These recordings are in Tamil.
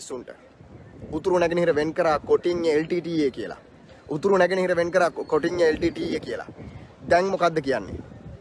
මිනිස්සුන්ට. උතුරු නැගෙනහිර වෙන් කරා කොටින්ය LTTA කියලා. උතුරු නැගෙනහිර වෙන් කරා කොටින්ය LTTA කියලා. දැන් මොකද්ද කියන්නේ?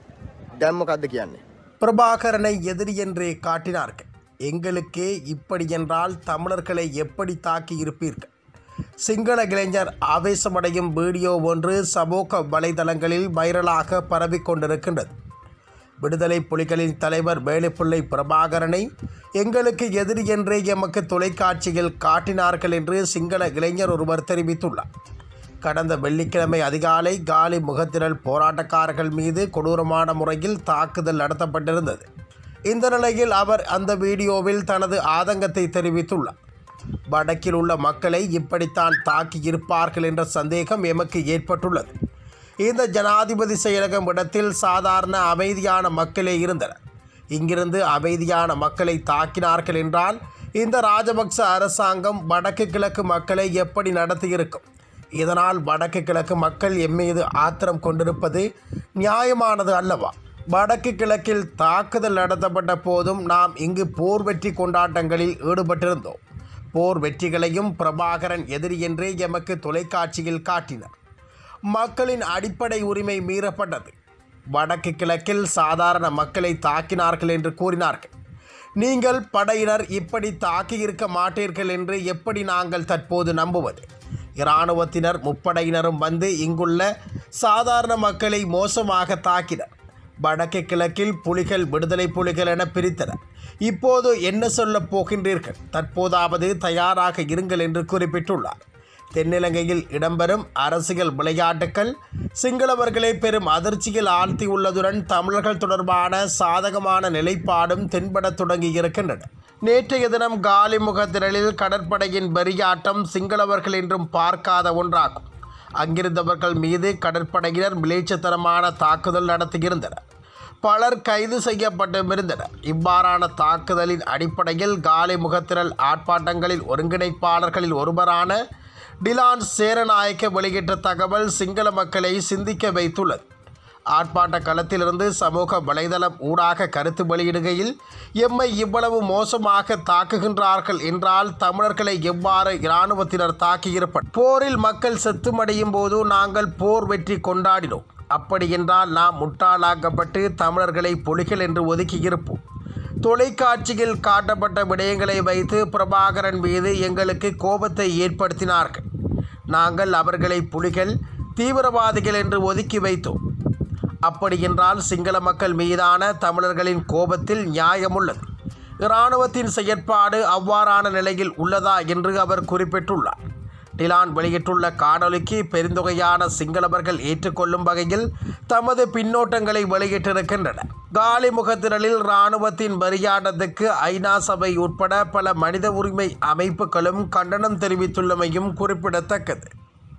දැන් මොකද්ද කියන්නේ? பிரபாகரனை எதிரி என்றே காட்டினார்கள் எங்களுக்கே இப்படி என்றால் தமிழர்களை எப்படி தாக்கி இருப்பீர்கள் சிங்கள இளைஞர் ஆவேசமடையும் வீடியோ ஒன்று சமூக வலைதளங்களில் வைரலாக பரவிக் கொண்டிருக்கின்றது விடுதலை புலிகளின் தலைவர் வேலுப்பிள்ளை பிரபாகரனை எங்களுக்கு எதிரி என்றே எமக்கு தொலைக்காட்சியில் காட்டினார்கள் என்று சிங்கள இளைஞர் ஒருவர் தெரிவித்துள்ளார் கடந்த வெள்ளிக்கிழமை அதிகாலை காலி முகத்திரல் போராட்டக்காரர்கள் மீது கொடூரமான முறையில் தாக்குதல் நடத்தப்பட்டிருந்தது இந்த நிலையில் அவர் அந்த வீடியோவில் தனது ஆதங்கத்தை தெரிவித்துள்ளார் வடக்கில் உள்ள மக்களை இப்படித்தான் தாக்கி இருப்பார்கள் என்ற சந்தேகம் எமக்கு ஏற்பட்டுள்ளது இந்த ஜனாதிபதி செயலகம் இடத்தில் சாதாரண அமைதியான மக்களே இருந்தனர் இங்கிருந்து அமைதியான மக்களை தாக்கினார்கள் என்றால் இந்த ராஜபக்ச அரசாங்கம் வடக்கு கிழக்கு மக்களை எப்படி நடத்தியிருக்கும் இதனால் வடக்கு கிழக்கு மக்கள் எம்மீது ஆத்திரம் கொண்டிருப்பது நியாயமானது அல்லவா வடக்கு கிழக்கில் தாக்குதல் நடத்தப்பட்ட போதும் நாம் இங்கு போர் வெற்றி கொண்டாட்டங்களில் ஈடுபட்டிருந்தோம் போர் வெற்றிகளையும் பிரபாகரன் எதிரி என்றே எமக்கு தொலைக்காட்சியில் காட்டினர் மக்களின் அடிப்படை உரிமை மீறப்பட்டது வடக்கு கிழக்கில் சாதாரண மக்களை தாக்கினார்கள் என்று கூறினார்கள் நீங்கள் படையினர் இப்படி தாக்கியிருக்க மாட்டீர்கள் என்று எப்படி நாங்கள் தற்போது நம்புவது இராணுவத்தினர் முப்படையினரும் வந்து இங்குள்ள சாதாரண மக்களை மோசமாக தாக்கினர் வடக்கு கிழக்கில் புலிகள் விடுதலை புலிகள் என பிரித்தனர் இப்போது என்ன சொல்லப் போகின்றீர்கள் தற்போதாவது தயாராக இருங்கள் என்று குறிப்பிட்டுள்ளார் தென்னிலங்கையில் இடம்பெறும் அரசியல் விளையாட்டுக்கள் சிங்களவர்களை பெரும் அதிர்ச்சியில் ஆழ்த்தியுள்ளதுடன் தமிழர்கள் தொடர்பான சாதகமான நிலைப்பாடும் தென்படத் தொடங்கியிருக்கின்றன நேற்றைய தினம் காலிமுகத்திரலில் கடற்படையின் வெறியாட்டம் சிங்களவர்கள் என்றும் பார்க்காத ஒன்றாகும் அங்கிருந்தவர்கள் மீது கடற்படையினர் மிலேச்சத்தனமான தாக்குதல் நடத்தியிருந்தனர் பலர் கைது செய்யப்பட்டுமிருந்தனர் இவ்வாறான தாக்குதலின் அடிப்படையில் காலி முகத்திரல் ஆர்ப்பாட்டங்களில் ஒருங்கிணைப்பாளர்களில் ஒருவரான டிலான் சேரநாயக்க வெளியிட்ட தகவல் சிங்கள மக்களை சிந்திக்க வைத்துள்ளது ஆர்ப்பாட்ட களத்திலிருந்து சமூக வலைதளம் ஊடாக கருத்து வெளியிடுகையில் எம்மை இவ்வளவு மோசமாக தாக்குகின்றார்கள் என்றால் தமிழர்களை எவ்வாறு இராணுவத்தினர் தாக்கியிருப்பர் போரில் மக்கள் செத்துமடையும் போது நாங்கள் போர் வெற்றி கொண்டாடினோம் அப்படி என்றால் நாம் முட்டாளாக்கப்பட்டு தமிழர்களை புலிகள் என்று ஒதுக்கியிருப்போம் தொலைக்காட்சியில் காட்டப்பட்ட விடயங்களை வைத்து பிரபாகரன் மீது எங்களுக்கு கோபத்தை ஏற்படுத்தினார்கள் நாங்கள் அவர்களை புலிகள் தீவிரவாதிகள் என்று ஒதுக்கி வைத்தோம் அப்படி என்றால் சிங்கள மக்கள் மீதான தமிழர்களின் கோபத்தில் நியாயமுள்ளது இராணுவத்தின் செயற்பாடு அவ்வாறான நிலையில் உள்ளதா என்று அவர் குறிப்பிட்டுள்ளார் டிலான் வெளியிட்டுள்ள காணொலிக்கு பெருந்தொகையான சிங்களவர்கள் ஏற்றுக்கொள்ளும் வகையில் தமது பின்னோட்டங்களை வெளியிட்டிருக்கின்றனர் காலி முகத்திரலில் இராணுவத்தின் வரியாட்டத்துக்கு ஐநா சபை உட்பட பல மனித உரிமை அமைப்புகளும் கண்டனம் தெரிவித்துள்ளமையும் குறிப்பிடத்தக்கது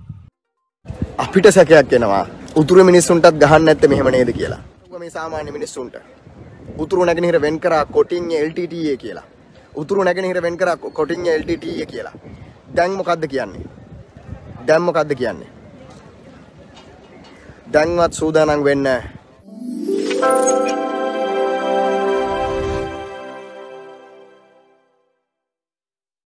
අපිට සැකයක් එනවා. උතුරු මිනිස්සුන්ටත් ගහන්න නැත්තේ මෙහෙම නේද කියලා. මේ සාමාන්‍ය මිනිස්සුන්ට. උතුරු නැගෙනහිර වෙන් කරා කොටින්ය LTTA කියලා. උතුරු නැගෙනහිර වෙන් කරා කොටින්ය LTTA කියලා. දැන් මොකද්ද කියන්නේ? දැන් මොකද්ද කියන්නේ? දැන්වත් සූදානම් වෙන්න නැහැ.